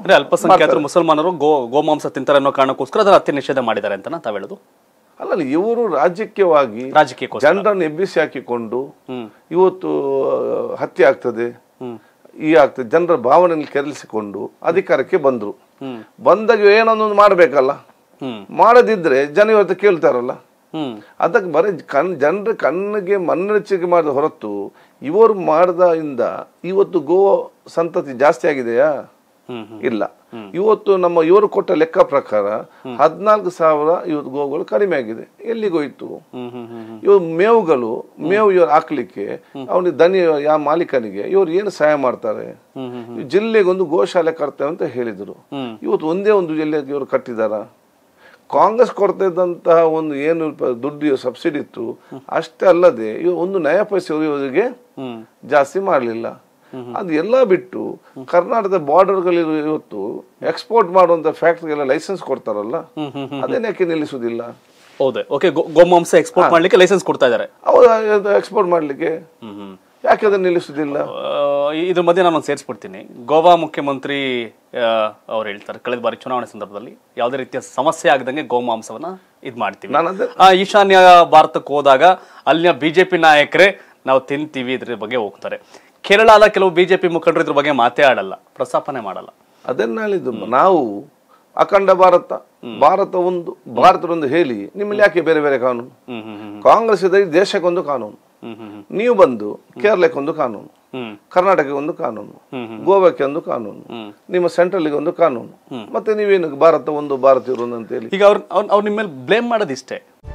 ಅಂದ್ರೆ ಅಲ್ಪಸಂಖ್ಯಾತರು ಮುಸಲ್ಮಾನರು ಗೋ ಗೋಮಾಂಸ ತಿಂತಾರೆ ಅನ್ನೋ ಕಾರಣಕ್ಕೋಸ್ಕರ ಅದನ್ನ ಹತ್ಯೆ ನಿಷೇಧ ಮಾಡಿದ್ದಾರೆ ಅಂತ ತಾವ್ ಹೇಳೋದು ಅಲ್ಲಲ್ಲ ಇವರು ರಾಜಕೀಯವಾಗಿ ರಾಜಕೀಯಕ್ಕೋಸ್ಕರ ಜನರನ್ನು ಎಬ್ಬಿಸಿ ಹಾಕಿಕೊಂಡು ಹ್ಮ್. ಇವತ್ತು ಆ, ಹತ್ಯೆ ಆಗ್ತದೆ ಹ್ಮ್. ಈ ಆಗ್ತದೆ ಜನರ ಭಾವನೆಯನ್ನು ಕೆರಳಿಸಿಕೊಂಡು ಅಧಿಕಾರಕ್ಕೆ ಬಂದ್ರು ಹ್ಮ್. ಬಂದಾಗ ಏನೊಂದೊಂದು ಮಾಡಬೇಕಲ್ಲ ಹ್ಮ್ ಮಾಡದಿದ್ರೆ ಜನ ಇವತ್ತು ಕೇಳ್ತಾರಲ್ಲ ಹ್ಮ್ ಅದಕ್ಕೆ ಬರೀ ಕಣ್ ಜನರ ಕಣ್ಣಿಗೆ ಮನ್ನರಿಚಿಕೆ ಮಾಡಿದ ಹೊರತು ಇವರು ಮಾಡಿದ ಇಂದ ಇವತ್ತು ಗೋ ಸಂತತಿ ಜಾಸ್ತಿ ಆಗಿದೆಯಾ ಹ್ಮ್ ಇಲ್ಲ ಇವತ್ತು ನಮ್ಮ ಇವರು ಕೊಟ್ಟ ಲೆಕ್ಕ ಪ್ರಕಾರ ಹದಿನಾಲ್ಕು ಸಾವಿರ ಇವತ್ತು ಗೋಗಳು ಕಡಿಮೆ ಆಗಿದೆ ಎಲ್ಲಿಗೋಯ್ತು ಹ್ಮ್ ಹ್ಮ್ ಹ್ಮ್ ಹ್ಮ್ ಇವ್ರು ಮೇವುಗಳು ಮೇವು ಇವ್ರು ಹಾಕ್ಲಿಕ್ಕೆ ಅವನಿಗೆ ದನಿ ಯಾವ ಮಾಲೀಕನಿಗೆ ಇವ್ರು ಏನು ಸಹಾಯ ಮಾಡ್ತಾರೆ ಹ್ಮ್ ಹ್ಮ್ ಈ ಜಿಲ್ಲೆಗೊಂದು ಗೋಶಾಲೆ ಕರ್ತೇವೆ ಅಂತ ಹೇಳಿದರು ಹ್ಮ್. ಇವತ್ತು ಒಂದೇ ಒಂದು ಜಿಲ್ಲೆಗೆ ಇವರು ಕಟ್ಟಿದಾರ ಕಾಂಗ್ರೆಸ್ ಕೊಡ್ತಾ ಇದ್ದಂತಹ ಒಂದು ಏನು ಪ- ದುಡ್ಡು ಸಬ್ಸಿಡಿ ಇತ್ತು ಅಷ್ಟೇ ಅಲ್ಲದೆ ಇವ ಒಂದು ನಯ ಪೈಸೆ ಇವರಿಗೆ ಹ್ಮ್ ಜಾಸ್ತಿ ಮಾಡಲಿಲ್ಲ ಅದು ಎಲ್ಲ ಬಿಟ್ಟು ಕರ್ನಾಟಕದ ಬಾರ್ಡರ್ಗಳಿರೋ ಇವತ್ತು ಎಕ್ಸ್ಪೋರ್ಟ್ ಮಾಡುವಂತ ಫ್ಯಾಕ್ಟ್ರಿಗೆಲ್ಲ ಲೈಸೆನ್ಸ್ ಕೊಡ್ತಾರಲ್ಲ ಹ್ಮ್ ಹ್ಮ್ ಅದೇನ್ ಯಾಕೆ ನಿಲ್ಲಿಸುದಿಲ್ಲ ಹೌದೇ ಓಕೆ ಗೋಮಾಂಸ ಎಕ್ಸ್ಪೋರ್ಟ್ ಮಾಡ್ಲಿಕ್ಕೆ ಲೈಸೆನ್ಸ್ ಕೊಡ್ತಾ ಇದ್ದಾರೆ ಅವ್ರು ಎಕ್ಸ್ಪೋರ್ಟ್ ಮಾಡ್ಲಿಕ್ಕೆ ಹ್ಮ್ ಹ್ಮ್ ಯಾಕೆ ಅದನ್ನ ನಿಲ್ಲಿಸುದಿಲ್ಲ ಆ, ಇದ್ರ ಮಧ್ಯೆ ನಾನು ಸೇರಿಸ್ಬಿಡ್ತೀನಿ ಗೋವಾ ಮುಖ್ಯಮಂತ್ರಿ ಆ, ಅವ್ರು ಹೇಳ್ತಾರೆ ಕಳೆದ ಬಾರಿ ಚುನಾವಣೆ ಸಂದರ್ಭದಲ್ಲಿ ಯಾವುದೇ ರೀತಿಯ ಸಮಸ್ಯೆ ಆಗದಂಗೆ ಗೋಮಾಂಸವನ್ನ ಇದ್ ಮಾಡ್ತೀವಿ ನಾನು ಅದೇ ಆ, ಈಶಾನ್ಯ ಭಾರತಕ್ಕೆ ಹೋದಾಗ ಅಲ್ಲಿನ ಬಿಜೆಪಿ ನಾಯಕರೇ ನಾವು ತಿಂತೀವಿ ಇದ್ರ ಬಗ್ಗೆ ಹೋಗ್ತಾರೆ ಕೇರಳದ ಕೆಲವು ಬಿಜೆಪಿ ಮುಖಂಡರು ಇದ್ರ ಬಗ್ಗೆ ಮಾತೇ ಆಡಲ್ಲ ಪ್ರಸ್ತಾಪನೆ ಮಾಡಲ್ಲ ಅದನ್ನ ಹೇಳಿದ್ದು ನಾವು ಅಖಂಡ ಭಾರತ ಭಾರತ ಒಂದು ಭಾರತದೊಂದು ಹೇಳಿ ನಿಮ್ಮಲ್ಲಿ ಯಾಕೆ ಬೇರೆ ಬೇರೆ ಕಾನೂನು ಹ್ಮ್ ಹ್ಮ್ ಹ್ಮ್ ಕಾಂಗ್ರೆಸ್ ಇದೆ ದೇಶಕ್ಕೊಂದು ಕಾನೂನು ಹ್ಮ್ ಹ್ಮ್ ಹ್ಮ್ ನೀವು ಬಂದು ಕೇರಳಕ್ಕೆ ಒಂದು ಕಾನೂನು ಹ್ಮ್ ಕರ್ನಾಟಕಕ್ಕೆ ಒಂದು ಕಾನೂನು ಗೋವಾಕ್ಕೆ ಒಂದು ಕಾನೂನು ನಿಮ್ಮ ಸೆಂಟ್ರಲ್ಗೆ ಒಂದು ಕಾನೂನು ಮತ್ತೆ ನೀವೇನು ಭಾರತ ಒಂದು ಭಾರತೀಯರು ಒಂದು ಅಂತ ಹೇಳಿ ಈಗ ಅವ್ರು ಅವ್ರು ಅವ್ರು ನಿಮ್ಮ ಮೇಲೆ ಬ್ಲೇಮ್ ಮಾಡೋದಿಷ್ಟೇ